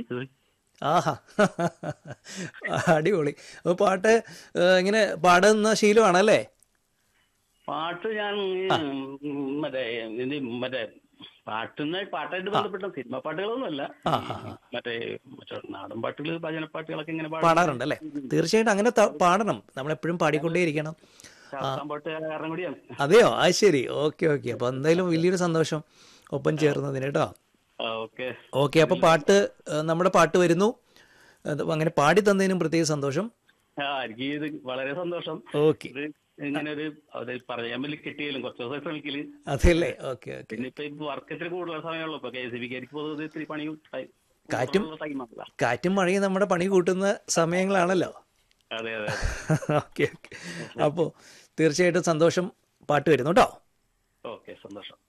പഠിച്ചത് ആഹാ അടിപൊളി അപ്പോൾ പാട്ട് ഏഹ്, ഇങ്ങനെ പാടുന്ന ശീലമാണല്ലേ പാട്ട് ഞാൻ ഉം, മറ്റേ ഇത് മറ്റേ പാട്ടുന്ന പാട്ടായിട്ട് ബന്ധപ്പെട്ട സിനിമ പാട്ടുകളൊന്നുമല്ല ആ, ആ, ആ. മറ്റേ മറ്റേ നാടൻ പാട്ടുകൾ ഭജന പാട്ടുകളൊക്കെ ഇങ്ങനെ പാടാറുണ്ട് അല്ലേ തീർച്ചയായിട്ടും അങ്ങനെ ത- പാടണം നമ്മളെപ്പോഴും പാടിക്കൊണ്ടേയിരിക്കണം ശാസ്ത്രം പാട്ട് കാരണം കൂടിയാണ് അതെയോ അത് ശരി ഓക്കെ ഓക്കെ അപ്പോൾ എന്തായാലും വലിയൊരു സന്തോഷം ഒപ്പം ചേർന്നതിന് കേട്ടോ ഓക്കെ ഓക്കെ അപ്പോൾ പാട്ട് ഏഹ്, നമ്മുടെ പാട്ട് വരുന്നു അത് അങ്ങനെ പാടി തന്നതിനും പ്രത്യേക സന്തോഷം ആ എനിക്ക് ഇത് വളരെ സന്തോഷം ഓക്കെ ഇത് ഇങ്ങനെ ഒരു അത് പറയാൻ വേണ്ടി കിട്ടിയാലും കുറച്ച് ദിവസം ശ്രമിക്കല് അതെല്ലേ ഓക്കെ ഓക്കെ പിന്നെ ഇപ്പൊ ഇപ്പൊ വർക്ക് ഇത്തിരി കൂടുതൽ സമയമുള്ളൂ ഇപ്പൊ കെ എസ് ബി കരിക്ക് പൊതുവെ ഇത്തിരി പണി കാറ്റും- ടൈമാണല്ലോ കാറ്റും മഴയും നമ്മുടെ പണി കൂട്ടുന്ന സമയങ്ങളാണല്ലോ അതെ അതെ ഓക്കെ ഓക്കെ അപ്പോൾ തീർച്ചയായിട്ടും സന്തോഷം പാട്ട് വരുന്നു കേട്ടോ ഓക്കെ സന്തോഷം